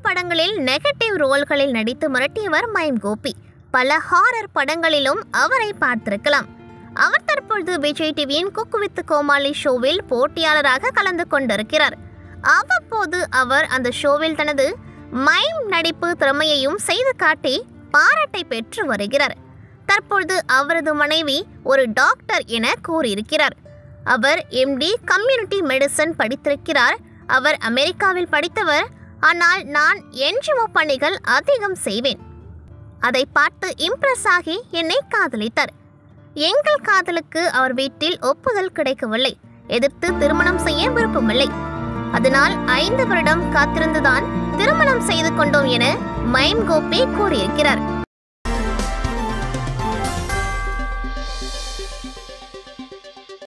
படங்களில் நெகட்டிவ் ரோல்களில் நடித்து மிரட்டியவர் மைம் கோபி பல ஹாரர் படங்களிலும் அவரை பார்த்திருக்கலாம் அவர் தற்பொழுது விஜய் டிவியின் குக்கு வித் கோமாளி ஷோவில் போட்டியாளராக கலந்து கொண்டிருக்கிறார் அவ்வப்போது அவர் அந்த ஷோவில் தனது மைம் நடிப்பு திறமையையும் செய்து காட்டி பாராட்டை பெற்று வருகிறார் தற்பொழுது அவரது மனைவி ஒரு டாக்டர் என கூறியிருக்கிறார் அவர் எம்டி கம்யூனிட்டி மெடிசன் படித்திருக்கிறார் அவர் அமெரிக்காவில் படித்தவர் ஆனால் நான் என்ஜிஓ பணிகள் அதிகம் செய்வேன் அதை பார்த்து இம்ப்ரெஸ் ஆகி என்னை காதலித்தார் எங்கள் காதலுக்கு அவர் வீட்டில் ஒப்புதல் கிடைக்கவில்லை எதிர்த்து திருமணம் செய்ய விருப்பமில்லை அதனால் ஐந்து வருடம் காத்திருந்துதான் திருமணம் செய்து கொண்டோம் என மைம் கோபி கூறியிருக்கிறார்